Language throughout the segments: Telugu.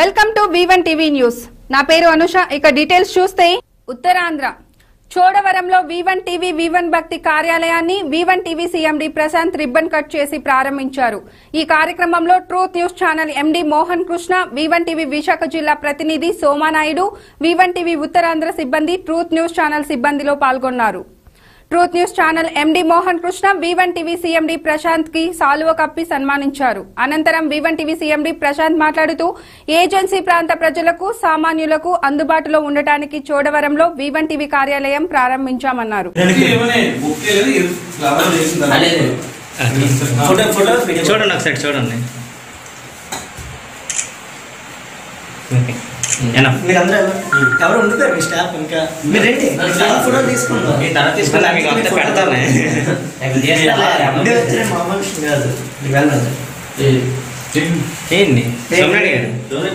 Welcome to one TV news నా పేరు అనుష ఇక డీటెయిల్స్ చూస్తే ఉత్తరాంధ్ర చోడవరంలో వన్ టీవీ వన్ భక్తి కార్యాలయాన్ని one TV CMD Prashant ribbon cut చేసి ప్రారంభించారు ఈ కార్యక్రమంలో truth news channel MD Mohan Krishna one TV Visakha జిల్లా ప్రతినిధి సోమానాయుడు వన్ టీవీ ఉత్తరాంధ్ర సిబ్బంది ట్రూత్ న్యూస్ ఛానల్ సిబ్బందిలో పాల్గొన్నారు truth news channel MD Mohan Krishna one TV CMD Prashant కి సాలువ కప్పి సన్మానించారు అనంతరం వన్ టీవీ సీఎండీ ప్రశాంత్ మాట్లాడుతూ ఏజెన్సీ ప్రాంత ప్రజలకు సామాన్యులకు అందుబాటులో ఉండటానికి చోడవరంలో వన్ టీవీ కార్యాలయం ప్రారంభించామన్నారు ఫోటో ఫోటో చూడండి ఒకసారి చూడండి ఓకే. ఎనఫ్. మీరందరూ ఎవరు ఉండిపోయారు మీ స్టాఫ్ ఇంకా మీరు రండి ఫోటో తీసుకుందాం మీ తర్వాత తీసుకున్నా మీకు అంతా పెడతానే అప్పుడే వచ్చిన మా మనిషి కాదు మీరు వెళ్ళండి ఏంటి సోమనాయుడు గారు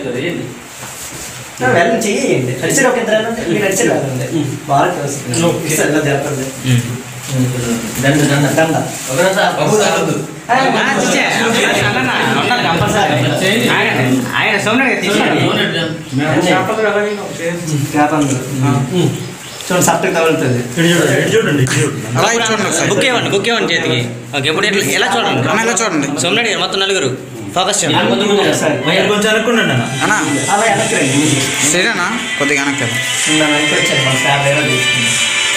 ఆ, వెళ్ళండి చెయ్యండి నడిచి ఒక ఇద్దరు వెళ్ళండి మీరు నడిచి వెళ్ళండి వాళ్ళకి వస్తుంది ఇలా జరపండి దండ దండ దండ ఆ, ఆ, చిచ్చే. అన్న, ఉండాలి కంపల్సరీ. ఆయన ఆయన సోమనాయుడు గారు తీసుకోండి చేపండి చూడండి సత్తు తగులుతుంది అలా ఇటు చూడండి ఒకసారి బుక్ ఇవ్వండి బుక్ ఇవ్వండి చేతికి ఓకే ఇప్పుడు ఇట్లా ఎలా చూడండి అన్న ఇలా చూడండి సోమనాయుడు గారు మొత్తం నలుగురు ఫోకస్ చేయండి సరే కొంచెం అనుకున్నాను అన్న అన్నా అలా వెనక్కి రండి సరేనా కొద్దిగా వెనక్కి వెళ్ళు. నన్ను వెనక్కి వచ్చాను మన స్టాఫ్ ఏదో తీసుకుంది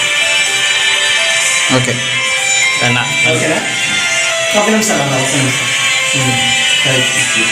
ఓకే అన్న. ఓకేనా ఒక నిమిషం అన్న ఒక నిమిషం సరే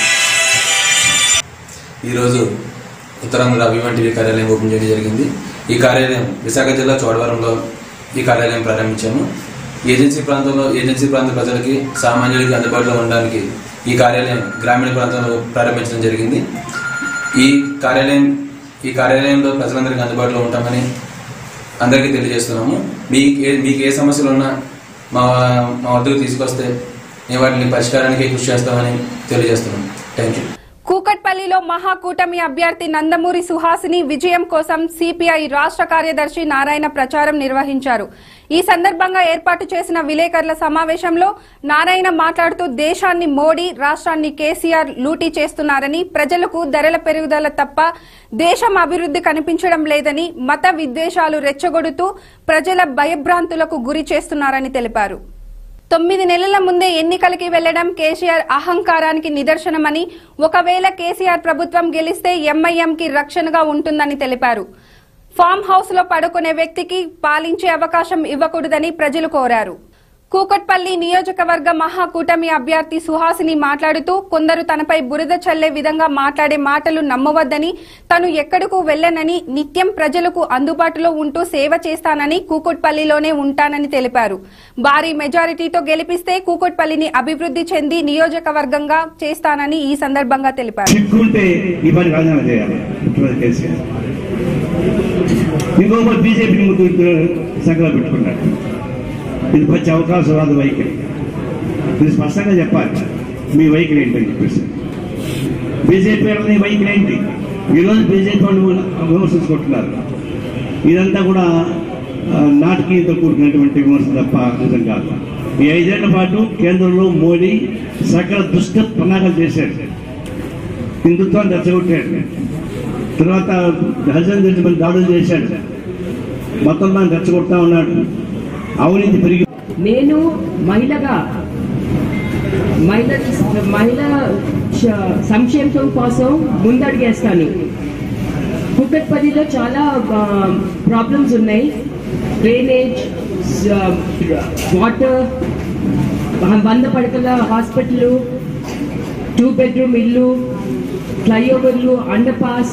ఈరోజు ఉత్తరాంధ్ర అభిమాన్ టీవీ కార్యాలయం ఓపెన్ చేయడం జరిగింది ఈ కార్యాలయం విశాఖ జిల్లా చోడవరంలో ఈ కార్యాలయం ప్రారంభించాము ఏజెన్సీ ప్రాంతంలో ఏజెన్సీ ప్రాంత ప్రజలకి సామాన్యులకి అందుబాటులో ఉండడానికి ఈ కార్యాలయం గ్రామీణ ప్రాంతంలో ప్రారంభించడం జరిగింది ఈ కార్యాలయం ఈ కార్యాలయంలో ప్రజలందరికీ అందుబాటులో ఉంటామని అందరికీ తెలియజేస్తున్నాము మీకు ఏ మీకు ఏ సమస్యలు ఉన్నా మా మా వద్దకు తీసుకొస్తే మేము వాటిని పరిష్కారానికి కృషి చేస్తామని తెలియజేస్తున్నాం థ్యాంక్ యూ కూకట్పల్లిలో మహాకూటమి అభ్యర్థి నందమూరి సుహాసిని విజయం కోసం సిపిఐ రాష్ట్ర కార్యదర్శి నారాయణ ప్రచారం నిర్వహించారు ఈ సందర్భంగా ఏర్పాటు చేసిన విలేకరుల సమావేశంలో నారాయణ మాట్లాడుతూ దేశాన్ని మోడీ రాష్ట్రాన్ని కేసీఆర్ లూటీ చేస్తున్నారని ప్రజలకు ధరల పెరుగుదల తప్ప దేశం అభివృద్ధి కనిపించడం లేదని మత విద్వేషాలు రెచ్చగొడుతూ ప్రజల భయభ్రాంతులకు గురి చేస్తున్నారని తెలిపారు తొమ్మిది నెలల ముందే ఎన్నికలకి వెళ్లడం కేసీఆర్ అహంకారానికి నిదర్శనమని ఒకవేళ కేసీఆర్ ప్రభుత్వం గెలిస్తే ఎంఐఎంకి రక్షణగా ఉంటుందని తెలిపారు ఫామ్ హౌస్ లో పడుకునే వ్యక్తికి పాలించే అవకాశం ఇవ్వకూడదని ప్రజలు కోరారు కూకట్పల్లి నియోజకవర్గ మహాకూటమి అభ్యర్థి సుహాసిని మాట్లాడుతూ కొందరు తనపై బురద చల్లే విధంగా మాట్లాడే మాటలు నమ్మవద్దని తను ఎక్కడకు వెళ్లనని నిత్యం ప్రజలకు అందుబాటులో ఉంటూ సేవ చేస్తానని కూకట్పల్లిలోనే ఉంటానని తెలిపారు భారీ మెజారిటీతో గెలిపిస్తే కూకట్పల్లిని అభివృద్ధి చెంది నియోజకవర్గంగా చేస్తానని ఈ సందర్భంగా తెలిపారు చిక్కుంటే ఈ పని రాజీనామా చేయాలి ముఖ్యమంత్రి కేసీఆర్ ఇంకొక బీజేపీ ముందు సంకలం పెట్టుకున్నాడు ఇది మంచి అవకాశవాద వైఖరి ఇది స్పష్టంగా చెప్పాలి మీ వైఖరి ఏంటని చెప్పేసి బీజేపీ వాళ్ళని వైఖరి ఏంటి ఈరోజు బీజేపీ వాళ్ళు విమర్శించుకుంటున్నారు ఇదంతా కూడా ఆ, నాటకీయంతో కూడుకున్నటువంటి విమర్శ తప్ప నిజం కాదు ఈ ఐదేళ్ల పాటు కేంద్రంలో మోడీ సకల దుష్ట ప్రణాళికలు చేశాడు హిందుత్వాన్ని రెచ్చగొట్టాడు తర్వాత హజన్ దగ్గర మంది దాడులు చేశాడు మొత్తం దాన్ని రెచ్చగొడతా ఉన్నాడు అవినీతి పెరిగి నేను మహిళగా మహిళ మహిళ శ- సంక్షేమం కోసం ముందడిగేస్తాను కుక్కట్పల్లిలో చాలా ప్రాబ్లమ్స్ ఉన్నాయి డ్రైనేజ్ వాటర్ వంద పడకల హాస్పిటల్ టూ బెడ్రూమ్ ఇల్లు ఫ్లైఓవర్లు అండర్ పాస్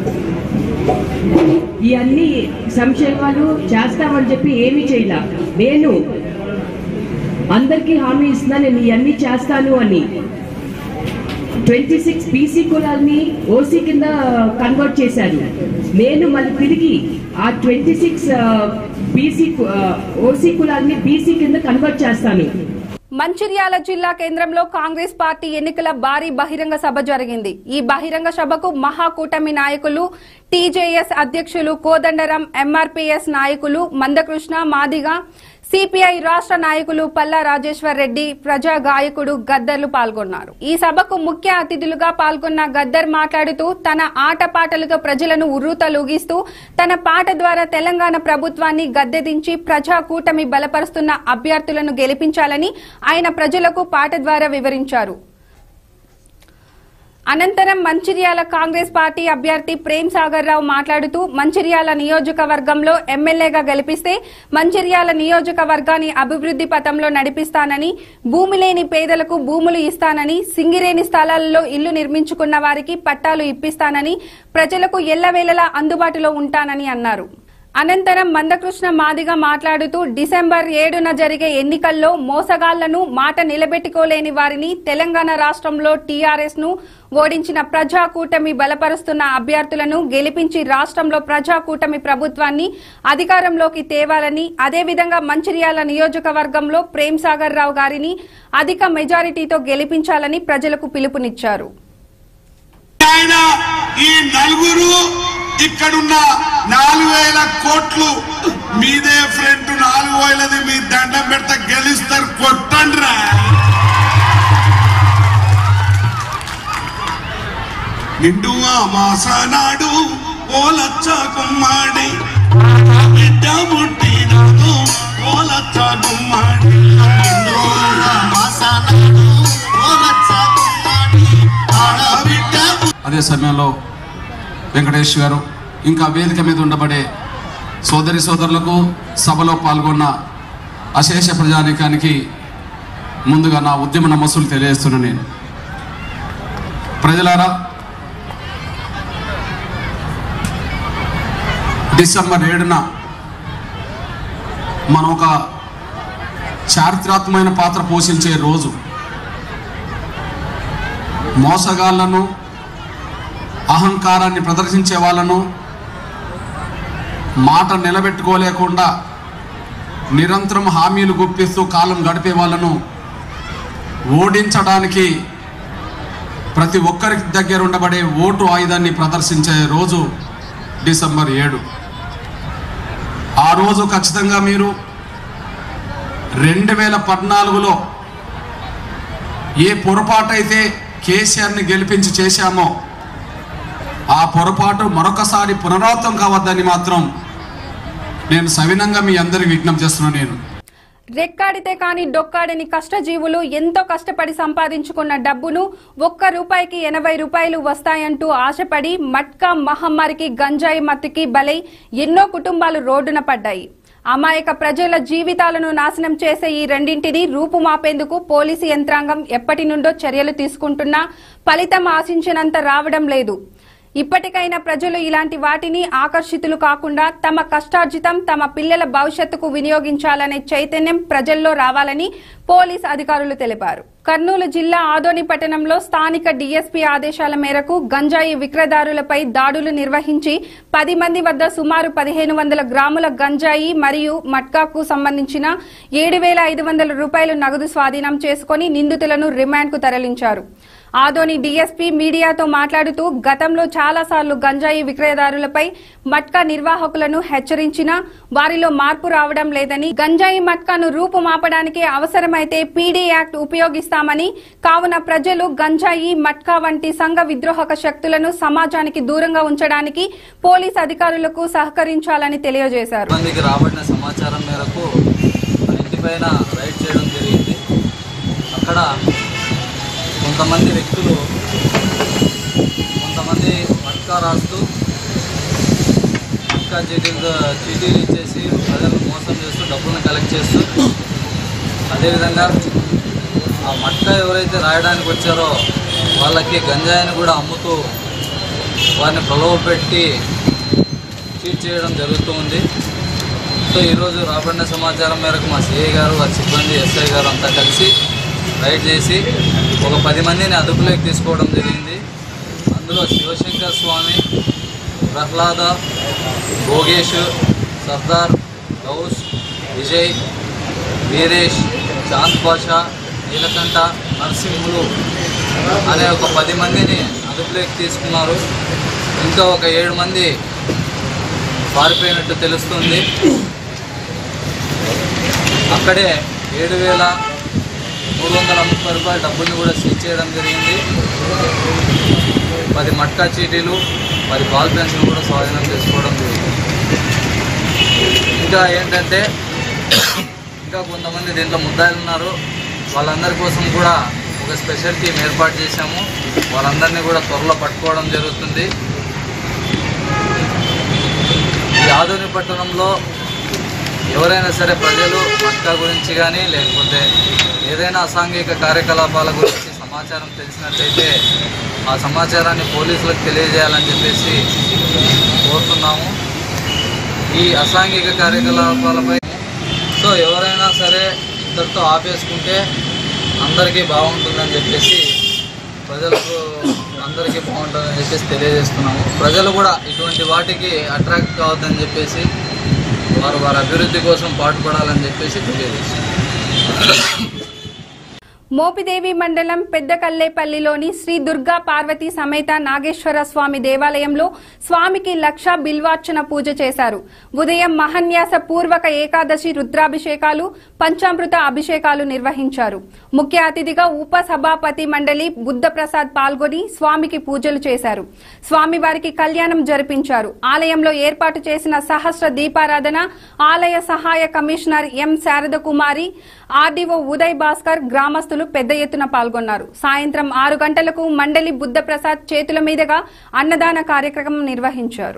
ఇవన్నీ సంక్షేమాలు చేస్తామని చెప్పి ఏమీ చేయలే నేను అందరికీ హామీ ఇస్తున్నా నేను ఇవన్నీ చేస్తాను అని ట్వంటీ సిక్స్ బీసీ కులాల్ని ఓసీ కింద కన్వర్ట్ చేశారు నేను మళ్ళీ తిరిగి ఆ ట్వంటీ సిక్స్ బీసీ ఓసీ కులాల్ని బీసీ కింద కన్వర్ట్ చేస్తాను మంచిర్యాల జిల్లా కేంద్రంలో కాంగ్రెస్ పార్టీ ఎన్నికల భారీ బహిరంగ సభ జరిగింది ఈ బహిరంగ సభకు మహాకూటమి నాయకులు టీజేఎస్ అధ్యక్షులు కోదండరాం ఎంఆర్పీఎస్ నాయకులు మందకృష్ణ మాదిగ సిపిఐ రాష్ట్ర నాయకులు పల్లా రాజేశ్వర్ రెడ్డి ప్రజా గాయకుడు గద్దర్లు పాల్గొన్నారు ఈ సభకు ముఖ్య అతిథులుగా పాల్గొన్న గద్దర్ మాట్లాడుతూ తన ఆటపాటలుగా ప్రజలను ఉర్రూతలూగిస్తూ తన పాట ద్వారా తెలంగాణ ప్రభుత్వాన్ని గద్దెదించి ప్రజా కూటమి బలపరుస్తున్న అభ్యర్థులను గెలిపించాలని ఆయన ప్రజలకు పాట ద్వారా వివరించారు అనంతరం మంచిర్యాల కాంగ్రెస్ పార్టీ అభ్యర్థి ప్రేమ్ సాగర్ రావు మాట్లాడుతూ మంచిర్యాల నియోజకవర్గంలో ఎమ్మెల్యేగా గెలిపిస్తే మంచిర్యాల నియోజకవర్గాన్ని అభివృద్ది పథంలో నడిపిస్తానని భూమి లేని పేదలకు భూములు ఇస్తానని సింగిరేణి స్థలాల్లో ఇల్లు నిర్మించుకున్న వారికి పట్టాలు ఇప్పిస్తానని ప్రజలకు ఎల్లవేళలా అందుబాటులో ఉంటానని అన్నారు అనంతరం మందకృష్ణ మాదిగ మాట్లాడుతూ డిసెంబర్ ఏడున జరిగే ఎన్నికల్లో మోసగాళ్లను మాట నిలబెట్టుకోలేని వారిని తెలంగాణ రాష్ట్రంలో టీఆర్ఎస్ ను ఓడించిన ప్రజా కూటమి బలపరుస్తున్న అభ్యర్థులను గెలిపించి రాష్ట్రంలో ప్రజా కూటమి ప్రభుత్వాన్ని అధికారంలోకి తేవాలని అదేవిధంగా మంచిర్యాల నియోజకవర్గంలో ప్రేమ్ సాగర్ రావు గారిని అధిక మెజారిటీతో గెలిపించాలని ప్రజలకు పిలుపునిచ్చారు ఆయన ఈ నలుగురు ఇక్కడున్న నాలుగు వేల కోట్లు మీదే ఫ్రంట్ నాలుగు వేలది మీ దండం పెడతా గెలుస్తారు కొట్టండి నిండు అమాస నాడు ఓలచ్చ గుమ్మాడి బిడ్డ పుట్టినాడు ఓలచ్చ గుమ్మాడి నిండు అమాస నాడు ఓలచ్చ గుమ్మాడి ఆడబిడ్డ అదే సమయంలో వెంకటేష్ గారు ఇంకా వేదిక మీద ఉండబడే సోదరి సోదరులకు సభలో పాల్గొన్న అశేష ప్రజానికానికి ముందుగా నా ఉద్యమ నమస్సులు తెలియజేస్తున్నా నేను ప్రజలారా డిసెంబర్ ఏడున మనం ఒక చారిత్రాత్మకమైన పాత్ర పోషించే రోజు మోసగాళ్లను అహంకారాన్ని ప్రదర్శించే వాళ్ళను మాట నిలబెట్టుకోలేకుండా నిరంతరం హామీలు గుప్పిస్తూ కాలం గడిపే వాళ్ళను ఓడించడానికి ప్రతి ఒక్కరికి దగ్గర ఉండబడే ఓటు ఆయుధాన్ని ప్రదర్శించే రోజు డిసెంబర్ ఏడు ఆ రోజు ఖచ్చితంగా మీరు రెండు వేల పద్నాలుగులో ఏ పొరపాటైతే కేసీఆర్ని గెలిపించి చేశామో ఆ పొరపాటు మరొకసారి పునరావృతం కావద్దని మాత్రం నేను సవినంగా మీ అందరికి విజ్ఞప్తి చేస్తున్నాను నేను రెక్కాడితే కాని డొక్కాడని కష్టజీవులు ఎంతో కష్టపడి సంపాదించుకున్న డబ్బును ఒక్క రూపాయికి ఎనభై రూపాయలు వస్తాయంటూ ఆశపడి మట్కా మహమ్మారికి గంజాయి మత్తుకి బలై ఎన్నో కుటుంబాలు రోడ్డున పడ్డాయి అమాయక ప్రజల జీవితాలను నాశనం చేసే ఈ రెండింటిని రూపుమాపేందుకు పోలీసు యంత్రాంగం ఎప్పటి నుండో చర్యలు తీసుకుంటున్నా ఫలితం ఆశించినంత రావడం లేదు ఇప్పటికైనా ప్రజలు ఇలాంటి వాటిని ఆకర్షితులు కాకుండా తమ కష్టార్జితం తమ పిల్లల భవిష్యత్తుకు వినియోగించాలనే చైతన్యం ప్రజల్లో రావాలని పోలీస్ అధికారులు తెలిపారు కర్నూలు జిల్లా ఆదోని పట్టణంలో స్థానిక డీఎస్పీ ఆదేశాల మేరకు గంజాయి విక్రయదారులపై దాడులు నిర్వహించి పది మంది వద్ద సుమారు పదిహేను వందల గ్రాముల గంజాయి మరియు మట్కాకు సంబంధించిన ఏడు వేల ఐదు వందల రూపాయలు నగదు స్వాధీనం చేసుకుని నిందితులను రిమాండ్కు తరలించారు ఆదోని డీఎస్పీ మీడియాతో మాట్లాడుతూ గతంలో చాలాసార్లు గంజాయి విక్రయదారులపై మట్కా నిర్వాహకులను హెచ్చరించినా వారిలో మార్పు రావడం లేదని గంజాయి మట్కాను రూపుమాపడానికి అవసరమైతే పీడీ యాక్ట్ ఉపయోగిస్తామని కావున ప్రజలు గంజాయి మట్కా వంటి సంఘ విద్రోహక శక్తులను సమాజానికి దూరంగా ఉంచడానికి పోలీస్ అధికారులకు సహకరించాలని తెలియజేశారు మందికి రాబడిన సమాచారం మేరకు ఆ ఇంటిపైన రైడ్ చేయడం జరిగింది అక్కడ కొంతమంది వ్యక్తులు కొంతమంది మట్కా రాస్తూ మట్కా చీటీలు చీటీలు ఇచ్చేసి ప్రజలను మోసం చేస్తూ డబ్బులను కలెక్ట్ చేస్తూ అదేవిధంగా ఆ మట్కా ఎవరైతే రాయడానికి వచ్చారో వాళ్ళకి గంజాయిని కూడా అమ్ముతూ వారిని ప్రలోభపెట్టి చీట్ చేయడం జరుగుతూ ఉంది సో ఈరోజు రాబడిన సమాచారం మేరకు మా సిఐ గారు వారి సిబ్బంది ఎస్ఐ గారు అంతా కలిసి రైడ్ చేసి ఒక పది మందిని అదుపులోకి తీసుకోవడం జరిగింది అందులో శివశంకర్ స్వామి ప్రహ్లాద భోగేష్ సర్దార్ గౌస్ విజయ్ వీరేష్ చాంద్ పాషా నీలకంఠ నరసింహులు అనే ఒక పది మందిని అదుపులోకి తీసుకున్నారు ఇంకా ఒక ఏడు మంది పారిపోయినట్టు తెలుస్తుంది అక్కడే ఏడు వేల మూడు వందల ముప్పై రూపాయల డబ్బుల్ని కూడా సీజ్ చేయడం జరిగింది పది మట్కా చీటీలు పది బాల్ పెన్స్ను కూడా స్వాధీనం చేసుకోవడం జరిగింది ఇంకా ఏంటంటే ఇంకా కొంతమంది దీంట్లో ముద్దాయిలు ఉన్నారు వాళ్ళందరి కోసం కూడా ఒక స్పెషల్ టీం ఏర్పాటు చేశాము వాళ్ళందరినీ కూడా త్వరలో పట్టుకోవడం జరుగుతుంది ఈ ఆధునిక పట్టణంలో ఎవరైనా సరే ప్రజలు మట్కా గురించి కానీ లేకపోతే ఏదైనా అసాంఘిక కార్యకలాపాల గురించి సమాచారం తెలిసినట్లయితే ఆ సమాచారాన్ని పోలీసులకు తెలియజేయాలని చెప్పేసి కోరుతున్నాము ఈ అసాంఘిక కార్యకలాపాలపై సో ఎవరైనా సరే ఇంతటితో ఆపేసుకుంటే అందరికీ బాగుంటుందని చెప్పేసి ప్రజలకు అందరికీ బాగుంటుందని చెప్పేసి తెలియజేస్తున్నాము ప్రజలు కూడా ఇటువంటి వాటికి అట్రాక్ట్ కావద్దని చెప్పేసి వారు వారి అభివృద్ధి కోసం పాటుపడాలని చెప్పేసి తెలియజేస్తున్నాం మోపిదేవి మండలం పెద్దకల్లేపల్లిలోని శ్రీ దుర్గా పార్వతీ సమేత నాగేశ్వర స్వామి దేవాలయంలో స్వామికి లక్ష బిల్వార్చన పూజ చేశారు ఉదయం మహన్యాస పూర్వక ఏకాదశి రుద్రాభిషేకాలు పంచామృత అభిషేకాలు నిర్వహించారు ముఖ్య అతిథిగా ఉప సభాపతి మండలి బుద్ధప్రసాద్ పాల్గొని స్వామికి పూజలు చేశారు స్వామివారికి కళ్యాణం జరిపించారు ఆలయంలో ఏర్పాటు చేసిన సహస్ర దీపారాధన ఆలయ సహాయ commissioner M Sarada Kumari RDO Uday Bhaskar గ్రామస్తులు పెద్ద ఎత్తున పాల్గొన్నారు సాయంత్రం ఆరు గంటలకు మండలి బుద్ధప్రసాద్ చేతుల మీదుగా అన్నదాన కార్యక్రమం నిర్వహించారు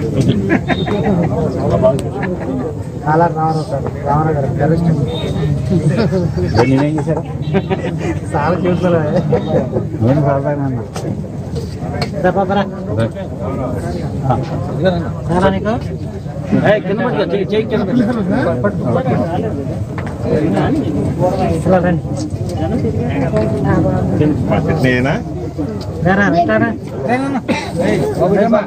అలా రావడం సార్ రావణ గారు నేనేం చేశారు చాలా చూస్తారా నేను బాబాయ్ అన్న నీకు ఏయ్, కింద పట్టుకో, చెయ్యి, చెయ్యి కింద పెట్టు. ఇలా రండి. నేనా రారా, రారా. ఏయ్, బాబు,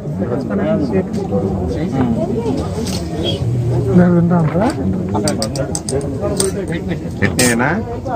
నేనా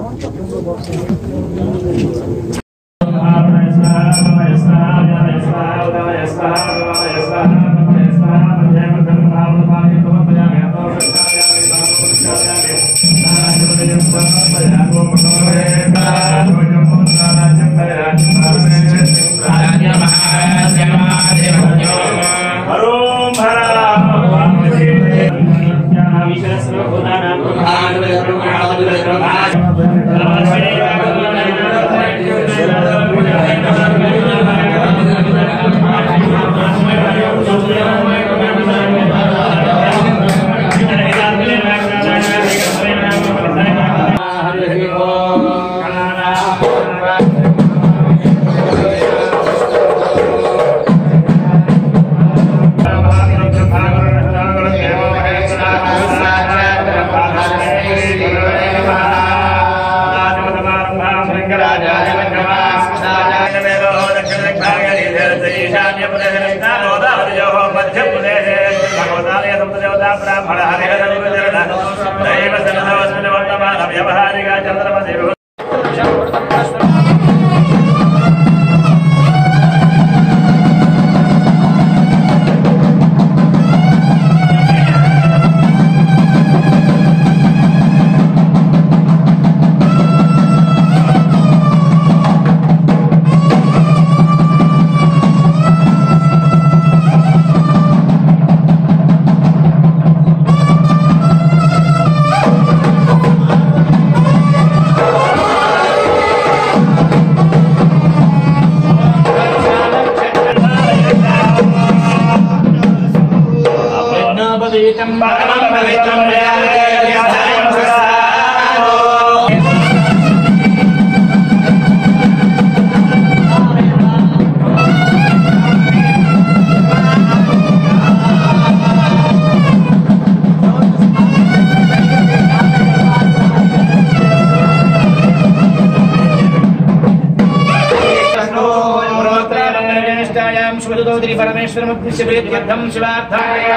పరమేశ్వరముద్దిశ్య ప్రీత్యర్థం శివార్థాయ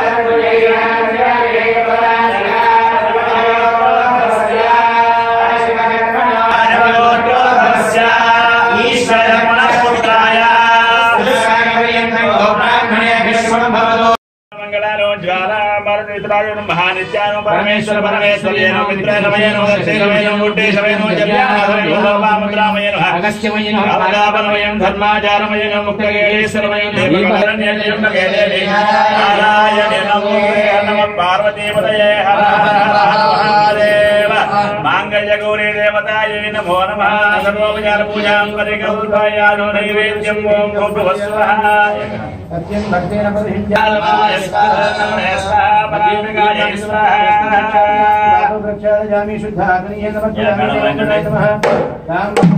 పరమేశ్వర పరమేశ్వరేణ మిత్రేణమయేన దక్షిణమయేన గుడ్డేశమయేన జవ్యానమయేన లోపాముద్రామయేన అగస్త్యమయేన అవగాపనమయేన ధర్మాచారమయేన ముక్తగేశ్వరమయేన దేవకరణ్యమయేన గేదేవి నారాయణ నమో నమ పార్వతీపతయే హర హర హర మహాదేవ మాంగళ్యగౌరీ దేవతాయే నమో నమః సర్వోపచార పూజాం పరికల్పయానో నైవేద్యం ఓం భూర్భువస్వః సత్యం భక్తేన ప్రతిహించాలమాయ స్వాహ స్వాహ పరామికాయ స్వాహ ప్రక్షాళయామి శుద్ధాగ్నియేన పశ్యామి నమః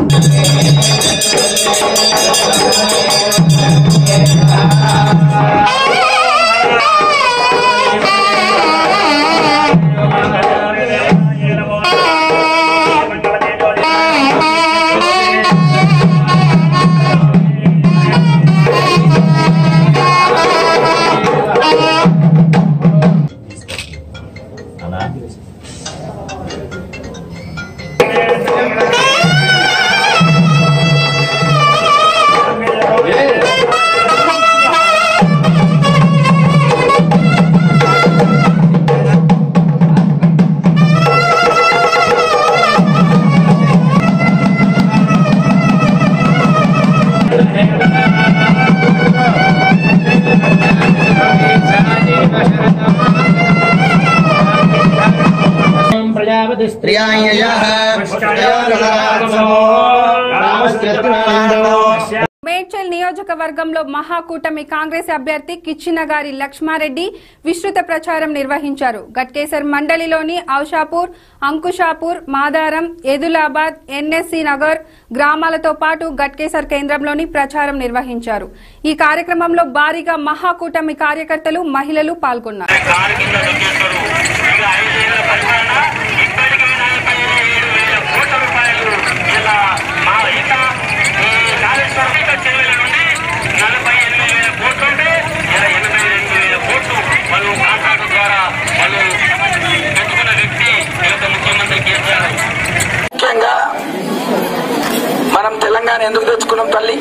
ప్రజాపతి స్త్రియాయ మేడ్చల్ నియోజకవర్గంలో మహాకూటమి కాంగ్రెస్ అభ్యర్థి కిచ్చినగారి లక్ష్మారెడ్డి విస్తృత ప్రచారం నిర్వహించారు గట్కేసర్ మండలిలోని ఔషాపూర్ అంకుషాపూర్ మాదారం ఎదులాబాద్ ఎన్ఎస్సి నగర్ గ్రామాలతో పాటు గట్కేసర్ కేంద్రంలోని ప్రచారం నిర్వహించారు ఈ కార్యక్రమంలో భారీగా మహాకూటమి కార్యకర్తలు మహిళలు పాల్గొన్నారు ముఖ్యంగా మనం తెలంగాణ ఎందుకు తెచ్చుకున్నాం తల్లి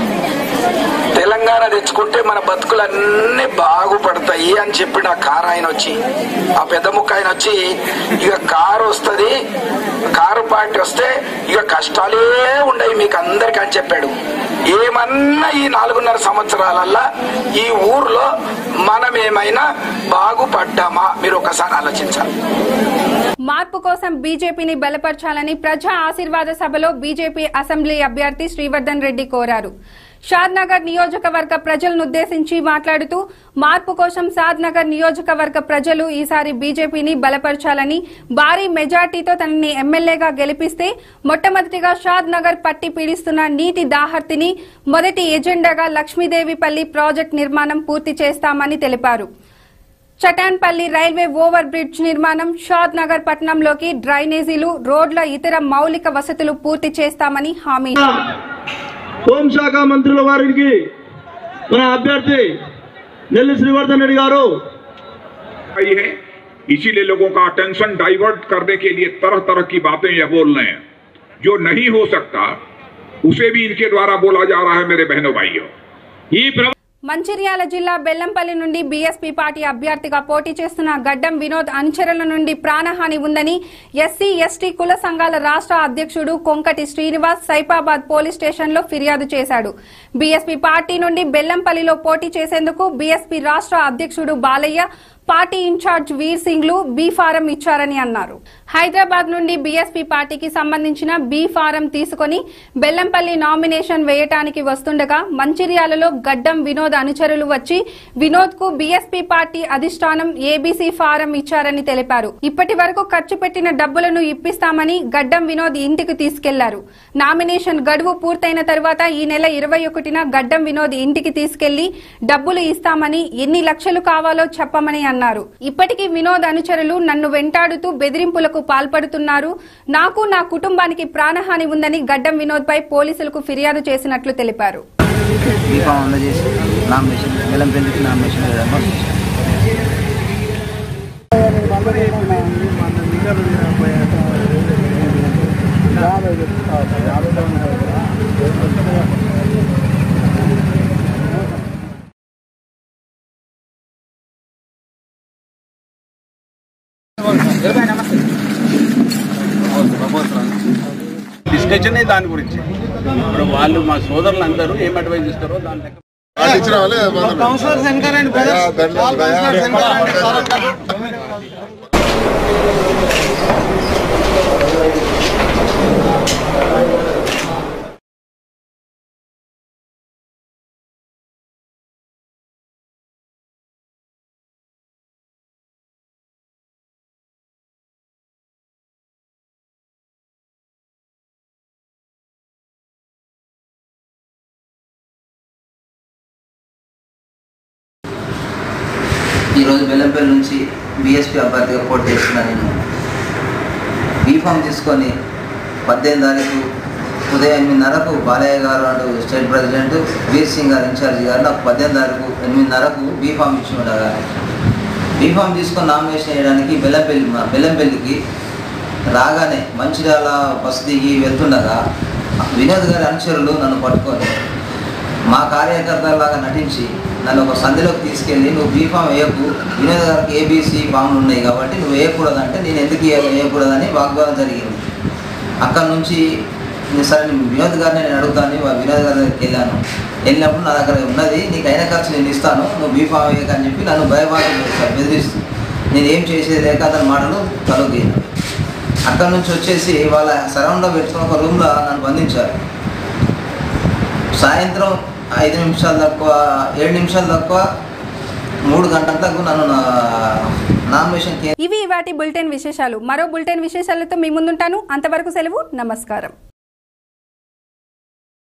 తెలంగాణ తెచ్చుకుంటే మన బతుకులన్నీ బాగుపడతాయి అని చెప్పి ఆ కారు ఆయన వచ్చి ఆ పెద్ద ముక్క ఆయన వచ్చి ఇక కారు వస్తుంది కారు పార్టీ వస్తే ఇక కష్టాలే ఉండయి మీకు అందరికీ అని చెప్పాడు ఏమన్నా ఈ నాలుగున్నర సంవత్సరాలల్లా ఈ ఊర్లో మనం ఏమైనా బాగుపడ్డామా మీరు ఒకసారి ఆలోచించాలి మార్పు కోసం బీజేపీని బలపరచాలని ప్రజా ఆశీర్వాద సభలో బీజేపీ అసెంబ్లీ అభ్యర్థి శ్రీవర్ధన్ రెడ్డి కోరారు షాద్నగర్ నియోజకవర్గ ప్రజలను ఉద్దేశించి మాట్లాడుతూ మార్పు కోసం షాద్నగర్ నియోజకవర్గ ప్రజలు ఈసారి బీజేపీని బలపరచాలని భారీ మెజార్టీతో తనని ఎమ్మెల్యేగా గెలిపిస్తే మొట్టమొదటిగా షాద్ నగర్ పట్టి పీడిస్తున్న నీటి దాహర్తిని మొదటి ఎజెండాగా లక్ష్మీదేవిపల్లి ప్రాజెక్టు నిర్మాణం పూర్తి చేస్తామని తెలిపారు చటాన్పల్లి రైల్వే ఓవర్ బ్రిడ్జ్ నిర్మాణం షాద్ నగర్ పట్టణంలోకి డ్రైనేజీలు రోడ్ల ఇతర మౌలిక వసతులు పూర్తి చేస్తామని హామీ హోంశాఖ మంత్రుల వారికి మన అభ్యర్థి నెల్లి శ్రీవర్ధన్ రెడ్డి గారు आई है इसीलिए लोगों का अटेंशन डाइवर्ट करने के लिए तरह तरह की बातें ये बोल रहे हैं जो नहीं हो सकता उसे भी इनके द्वारा बोला जा रहा है मेरे बहनों भाइयों మంచిర్యాల జిల్లా బెల్లంపల్లి నుండి బీఎస్పీ పార్టీ అభ్యర్థిగా పోటీ చేస్తున్న గడ్డం వినోద్ అనుచరుల నుండి ప్రాణహాని ఉందని ఎస్సీ ఎస్టీ కుల సంఘాల రాష్ట్ర అధ్యక్షుడు కొంకటి శ్రీనివాస్ సైపాబాద్ పోలీస్ స్టేషన్లో ఫిర్యాదు చేశాడు బీఎస్పీ పార్టీ నుండి బెల్లంపల్లిలో పోటీ చేసేందుకు బీఎస్పీ రాష్ట్ర అధ్యక్షుడు బాలయ్య పార్టీ ఇన్ఛార్జ్ వీర్ సింగ్ లు బీ ఫారం ఇచ్చారని అన్నారు హైదరాబాద్ నుండి బీఎస్పీ పార్టీకి సంబంధించిన బీ ఫారం తీసుకుని బెల్లంపల్లి నామినేషన్ వేయటానికి వస్తుండగా మంచిర్యాలలో గడ్డం వినోద్ అనుచరులు వచ్చి వినోద్ కు బీఎస్పీ పార్టీ అధిష్టానం ఏబీసీ ఫారం ఇచ్చారని తెలిపారు ఇప్పటి వరకు ఖర్చు పెట్టిన డబ్బులను ఇప్పిస్తామని గడ్డం వినోద్ ఇంటికి తీసుకెళ్లారు నామినేషన్ గడువు పూర్తయిన తరువాత ఈ నెల ఇరవై ఒకటిన గడ్డం వినోద్ ఇంటికి తీసుకెళ్లి డబ్బులు ఇస్తామని ఎన్ని లక్షలు కావాలో చెప్పమని అన్నారు ఇప్పటికీ వినోద్ అనుచరులు నన్ను వెంటాడుతూ బెదిరింపులకు పాల్పడుతున్నారు నాకు నా కుటుంబానికి ప్రాణహాని ఉందని గడ్డం వినోద్ పై పోలీసులకు ఫిర్యాదు చేసినట్లు తెలిపారు బీఫామ్ అందజేసి నామినేషన్ వెల్లంపల్లికి నామినేషన్ వేయడం డిస్కషన్ దాని గురించి ఇప్పుడు వాళ్ళు మా సోదరులు అందరూ ఏం అడ్వైజ్ ఇస్తారో దాని లెక్క కౌన్సిలర్స్ వెనకాలండి కౌన్సిలర్స్ వెనకాలండి ఈరోజు బెల్లంపల్లి నుంచి బీఎస్పీ అభ్యర్థిగా పోటీ చేస్తున్నా నేను బీఫామ్ తీసుకొని పద్దెనిమిది తారీఖు ఉదయం ఎనిమిదిన్నరకు బాలయ్య గారు అంటూ స్టేట్ ప్రెసిడెంట్ వీర్ సింగ్ గారు ఇన్ఛార్జి గారు నాకు పద్దెనిమిది తారీఖు ఎనిమిదిన్నరకు బీఫామ్ ఇచ్చి ఉండగా బీఫామ్ తీసుకొని నామినేషన్ వేయడానికి బెల్లంపల్లి మా బెల్లంపల్లికి రాగానే మంచిర్యాల బస్ దిగి వెళ్తుండగా వినోద్ గారి అనుచరులు నన్ను పట్టుకొని మా కార్యకర్తలాగా నటించి నన్ను ఒక సంధిలోకి తీసుకెళ్ళి నువ్వు బీఫామ్ వేయకు వినోద్ గారికి ఏబీసీ ఫామ్లు ఉన్నాయి కాబట్టి నువ్వు వేయకూడదంటే నేను ఎందుకు వేయ- వేయకూడదని వాగ్వాదం జరిగింది అక్కడ నుంచి నేను సరే నేను వినోద్ గారిని నేను అడుగుతాను వా- వినోద్ గారి దగ్గరికి వెళ్ళాను వెళ్ళినప్పుడు నా దగ్గర ఉన్నది నీకు అయిన ఖర్చు నేను ఇస్తాను నువ్వు బీఫామ్ వేయకని చెప్పి నన్ను భయబాధ చేస్తాను బెదిరిస్తూ నేను ఏం చేసేది లేక అతని మాటలు తలొగ్గాను అక్కడ నుంచి వచ్చేసి వాళ్ళ సరౌండ్లో పెట్టుకుని ఒక రూమ్లో నన్ను బంధించారు సాయంత్రం ఐదు నిమిషాలు తక్కువ ఏడు నిమిషాలు తక్కువ మూడు గంటలకు నన్ను నా నామినేషన్ కే ఇవి వాటి బులెటిన్ విశేషాలు మరో బులెటిన్ విశేషాలతో మీ ముందుంటాను అంతవరకు సెలవు నమస్కారం